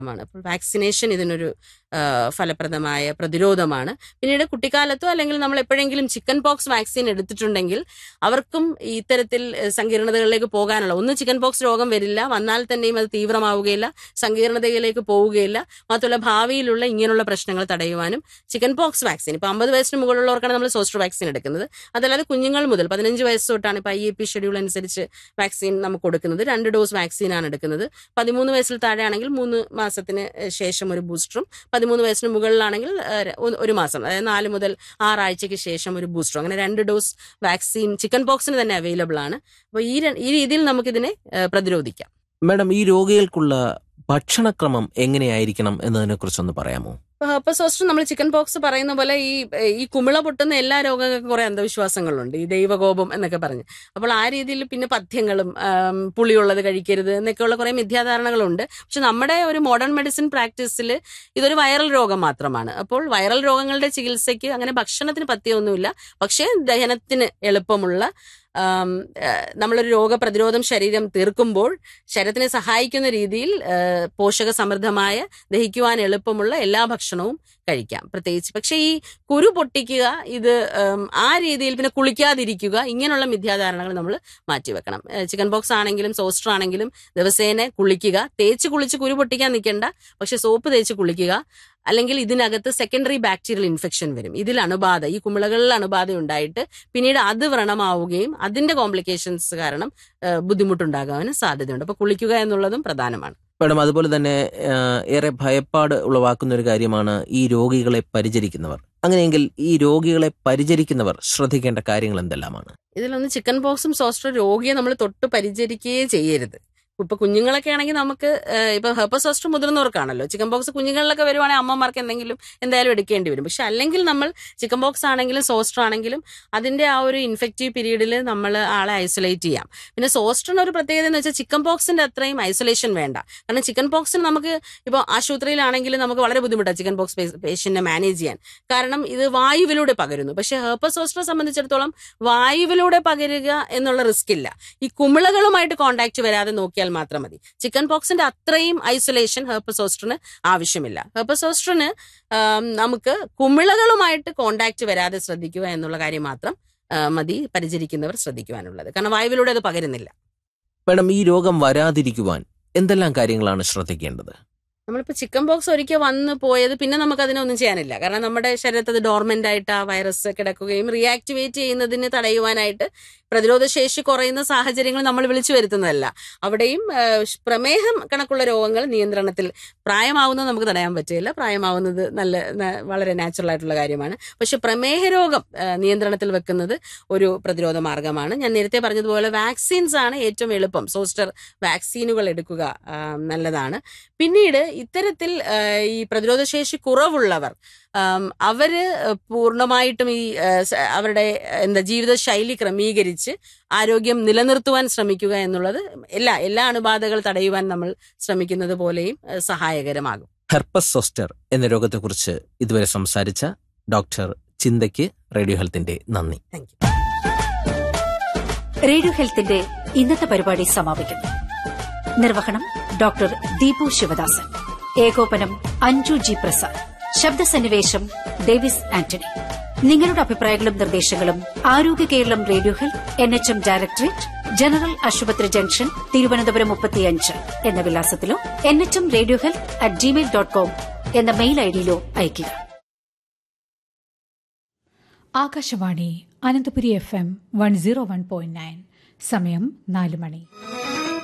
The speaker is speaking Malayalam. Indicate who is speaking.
Speaker 1: മാണ് അപ്പോൾ വാക്സിനേഷൻ ഇതിനൊരു ആ, ഫലപ്രദമായ പ്രതിരോധമാണ് പിന്നീട് കുട്ടിക്കാലത്തോ അല്ലെങ്കിൽ നമ്മൾ എപ്പോഴെങ്കിലും ചിക്കൻ പോക്സ് വാക്സിൻ എടുത്തിട്ടുണ്ടെങ്കിൽ അവർക്കും ഇത്തരത്തിൽ ഏഹ്, സങ്കീർണതകളിലേക്ക് പോകാനുള്ള ഒന്ന് ചിക്കൻ പോക്സ് രോഗം വരില്ല വന്നാൽ തന്നെയും അത് തീവ്രമാവുകയില്ല സങ്കീർണതയിലേക്ക് പോവുകയില്ല മാത്രമല്ല ഭാവിയിലുള്ള ഇങ്ങനെയുള്ള പ്രശ്നങ്ങൾ തടയുവാനും ചിക്കൻ പോക്സ് വാക്സിൻ ഇപ്പൊ അമ്പത് വയസ്സിന് മുകളിലുള്ളവർക്കാണ് നമ്മൾ സോസ്റ്റർ വാക്സിൻ എടുക്കുന്നത് അതല്ലാതെ കുഞ്ഞുങ്ങൾ മുതൽ പതിനഞ്ച് വയസ്സ് തൊട്ടാണ് ഇപ്പൊ ഐ എ പി ഷെഡ്യൂൾ അനുസരിച്ച് വാക്സിൻ നമുക്ക് കൊടുക്കുന്നത് രണ്ട് ഡോസ് വാക്സിനാണ് എടുക്കുന്നത് പതിമൂന്ന് വയസ്സിൽ താഴെയാണെങ്കിൽ മൂന്ന് മാസത്തിന് ശേഷം ഒരു ബൂസ്റ്ററും പതിമൂന്ന് വയസ്സിന് മുകളിലാണെങ്കിൽ ഏഹ്, ഒരു- ഒരു മാസം അതായത് നാല് മുതൽ ആറാഴ്ചയ്ക്ക് ശേഷം ഒരു ബൂസ്റ്ററും അങ്ങനെ രണ്ട് ഡോസ് വാക്സിൻ ചിക്കൻ പോക്സിന് തന്നെ അവൈലബിൾ ആണ് അപ്പോൾ ഈ ര- ഈ രീതിയിൽ നമുക്കിതിനെ ഏഹ്, പ്രതിരോധിക്കാം
Speaker 2: മാഡം ഈ രോഗികൾക്കുള്ള ഭക്ഷണക്രമം എങ്ങനെയായിരിക്കണം എന്നതിനെ കുറിച്ചൊന്ന് പറയാമോ
Speaker 1: അപ്പൊ സോസ്റ്റർ നമ്മൾ ചിക്കൻ പോക്സ് പറയുന്ന പോലെ ഈ ഈ കുമിള പൊട്ടുന്ന എല്ലാ രോഗങ്ങൾക്കും കുറെ അന്ധവിശ്വാസങ്ങളുണ്ട് ഈ ദൈവകോപം എന്നൊക്കെ പറഞ്ഞ് അപ്പോൾ ആ രീതിയിൽ പിന്നെ പഥ്യങ്ങളും ആം, പുളിയുള്ളത് കഴിക്കരുത് എന്നൊക്കെയുള്ള കുറെ മിഥ്യാധാരണകളുണ്ട് പക്ഷെ നമ്മുടെ ഒരു മോഡേൺ മെഡിസിൻ പ്രാക്ടീസിൽ ഇതൊരു വൈറൽ രോഗം മാത്രമാണ് അപ്പോൾ വൈറൽ രോഗങ്ങളുടെ ചികിത്സയ്ക്ക് അങ്ങനെ ഭക്ഷണത്തിന് പഥ്യമൊന്നുമില്ല പക്ഷേ ദഹനത്തിന് എളുപ്പമുള്ള ആം, ഏഹ്, നമ്മളൊരു രോഗപ്രതിരോധം ശരീരം തീർക്കുമ്പോൾ ശരീരത്തിനെ സഹായിക്കുന്ന രീതിയിൽ ഏഹ്, പോഷക സമൃദ്ധമായ ദഹിക്കുവാൻ എളുപ്പമുള്ള എല്ലാ ഭക്ഷണവും കഴിക്കാം പ്രത്യേകിച്ച് പക്ഷെ ഈ കുരു പൊട്ടിക്കുക ഇത് ഉം, ആ രീതിയിൽ പിന്നെ കുളിക്കാതിരിക്കുക ഇങ്ങനെയുള്ള മിഥ്യാധാരണകൾ നമ്മൾ മാറ്റിവെക്കണം ഏഹ്, ചിക്കൻ ബോക്സ് ആണെങ്കിലും സോസ്റ്റർ ആണെങ്കിലും ദിവസേന കുളിക്കുക തേച്ച് കുളിച്ച് കുരു പൊട്ടിക്കാൻ നിൽക്കേണ്ട പക്ഷെ സോപ്പ് തേച്ച് കുളിക്കുക അല്ലെങ്കിൽ ഇതിനകത്ത് സെക്കൻഡറി ബാക്ടീരിയൽ ഇൻഫെക്ഷൻ വരും ഇതിൽ അണുബാധ ഈ കുമിളകളിൽ അണുബാധ ഉണ്ടായിട്ട് പിന്നീട് അത് വ്രണമാവുകയും അതിന്റെ കോംപ്ലിക്കേഷൻസ് കാരണം ഏഹ്, ബുദ്ധിമുട്ടുണ്ടാകാനും സാധ്യതയുണ്ട് അപ്പൊ കുളിക്കുക എന്നുള്ളതും പ്രധാനമാണ്
Speaker 2: മാഡം അതുപോലെ തന്നെ ആ, ഏറെ ഭയപ്പാട് ഉളവാക്കുന്ന ഒരു കാര്യമാണ് ഈ രോഗികളെ പരിചരിക്കുന്നവർ അങ്ങനെയെങ്കിൽ ഈ രോഗികളെ പരിചരിക്കുന്നവർ ശ്രദ്ധിക്കേണ്ട കാര്യങ്ങൾ എന്തെല്ലാമാണ്
Speaker 1: ഇതിലൊന്ന് ചിക്കൻ പോക്സും സോസ്റ്റർ രോഗിയെ നമ്മൾ തൊട്ട് പരിചരിക്കുകയേ ചെയ്യരുത് ഇപ്പൊ കുഞ്ഞുങ്ങളൊക്കെ ആണെങ്കിൽ നമുക്ക് ഏഹ്, ഇപ്പൊ ഹെർപ്പസ് സോസ്റ്റർ മുതിർന്നവർക്കാണല്ലോ ചിക്കൻ പോക്സ് കുഞ്ഞുങ്ങളിലൊക്കെ വരുവാണെങ്കിൽ അമ്മമാർക്ക് എന്തെങ്കിലും എന്തായാലും എടുക്കേണ്ടി വരും പക്ഷെ അല്ലെങ്കിൽ നമ്മൾ ചിക്കൻ പോക്സ് ആണെങ്കിലും സോസ്റ്റർ ആണെങ്കിലും അതിന്റെ ആ ഒരു ഇൻഫെക്റ്റീവ് പീരീഡിൽ നമ്മൾ ആളെ ഐസൊലേറ്റ് ചെയ്യാം പിന്നെ സോസ്റ്ററിന് ഒരു പ്രത്യേകത എന്ന് വെച്ചാൽ ചിക്കൻ പോക്സിന്റെ അത്രയും ഐസൊലേഷൻ വേണ്ട കാരണം ചിക്കൻ പോക്സിന് നമുക്ക് ഇപ്പോൾ ആശുപത്രിയിലാണെങ്കിൽ നമുക്ക് വളരെ ബുദ്ധിമുട്ടാണ് ചിക്കൻ പോക്സ് പേഷ്യന്റിനെ മാനേജ് ചെയ്യാൻ കാരണം ഇത് വായുവിലൂടെ പകരുന്നു പക്ഷെ ഹെർപ്പസ് സോസ്റ്ററെ സംബന്ധിച്ചിടത്തോളം വായുവിലൂടെ പകരുക എന്നുള്ള റിസ്ക് ഇല്ല ഈ കുമിളകളുമായിട്ട് കോണ്ടാക്ട് വരാതെ നോക്കിയാൽ മാത്രം മതി ചിക്കൻ പോക്സിന്റെ അത്രയും ഐസൊലേഷൻ ഹെർപ്പസോസ്റ്ററിന് ആവശ്യമില്ല ഹെർപ്പസോസ്റ്ററിന് നമുക്ക് കുമിളകളുമായിട്ട് കോണ്ടാക്ട് വരാതെ ശ്രദ്ധിക്കുക എന്നുള്ള കാര്യം മാത്രം ആ, മതി പരിചരിക്കുന്നവർ ശ്രദ്ധിക്കുവാനുള്ളത് കാരണം വായുവിലൂടെ അത് പകരുന്നില്ല
Speaker 2: മാഡം ഈ രോഗം വരാതിരിക്കുവാൻ എന്തെല്ലാം കാര്യങ്ങളാണ് ശ്രദ്ധിക്കേണ്ടത്
Speaker 1: നമ്മളിപ്പോ ചിക്കൻ ബോക്സ് ഒരിക്കൽ വന്ന് പോയത് പിന്നെ നമുക്ക് അതിനൊന്നും ചെയ്യാനില്ല കാരണം നമ്മുടെ ശരീരത്തിൽ ഡോർമെന്റ് ആയിട്ട് ആ വൈറസ് കിടക്കുകയും റീആക്ടിവേറ്റ് ചെയ്യുന്നതിന് തടയുവാനായിട്ട് പ്രതിരോധ ശേഷി കുറയുന്ന സാഹചര്യങ്ങൾ നമ്മൾ വിളിച്ചു വരുത്തുന്നതല്ല അവിടെയും ആ, പ്രമേഹം കണക്കുള്ള രോഗങ്ങൾ നിയന്ത്രണത്തിൽ പ്രായമാവുന്നത് നമുക്ക് തടയാൻ പറ്റില്ല പ്രായമാവുന്നത് നല്ല ന- വളരെ നാച്ചുറൽ ആയിട്ടുള്ള കാര്യമാണ് പക്ഷെ പ്രമേഹ രോഗം ആ, നിയന്ത്രണത്തിൽ വെക്കുന്നത് ഒരു പ്രതിരോധ മാർഗമാണ് ഞാൻ നേരത്തെ പറഞ്ഞതുപോലെ വാക്സിൻസ് ആണ് ഏറ്റവും എളുപ്പം സോസ്റ്റർ വാക്സിനുകൾ എടുക്കുക ആ, നല്ലതാണ് പിന്നീട് ഇത്തരത്തിൽ ആ, ഈ പ്രതിരോധശേഷി കുറവുള്ളവർ ആം, അവര് പൂർണ്ണമായിട്ടും ഈ ആ, സ- അവരുടെ എന്താ ജീവിതശൈലി ക്രമീകരിച്ച് ആരോഗ്യം നിലനിർത്തുവാൻ ശ്രമിക്കുക എന്നുള്ളത് എല്ലാ എല്ലാ അണുബാധകൾ തടയുവാൻ നമ്മൾ ശ്രമിക്കുന്നത് പോലെയും ആ, സഹായകരമാകും
Speaker 2: ഹെർപ്പസ് സോസ്റ്റർ എന്ന രോഗത്തെക്കുറിച്ച് ഇതുവരെ സംസാരിച്ച ഡോക്ടർ ചിന്തയ്ക്ക് റേഡിയോ ഹെൽത്തിന്റെ നന്ദി
Speaker 1: താങ്ക് യു
Speaker 3: റേഡിയോ ഹെൽത്തിന്റെ ഇന്നത്തെ പരിപാടി സമാപിക്കുന്നു നിർവഹണം ഡോക്ടർ ദീപു ശിവദാസൻ ഏകോപനം അഞ്ജു ജി പ്രസാദ് ശബ്ദസന്നിവേശം ഡേവിസ് ആന്റണി നിങ്ങളുടെ അഭിപ്രായങ്ങളും നിർദ്ദേശങ്ങളും Arogya Keralam radio health N H M directorate general ആശുപത്രി ജംഗ്ഷൻ തിരുവനന്തപുരം മുപ്പത്തിയഞ്ച് എന്ന വിലാസത്തിലോ N H M radio health at Gmail dot com എന്ന മെയിൽ ഐഡിയിലോ അയയ്ക്കുക
Speaker 4: Akashvani Ananthapuri F M one zero one point nine സമയം നാല് മണി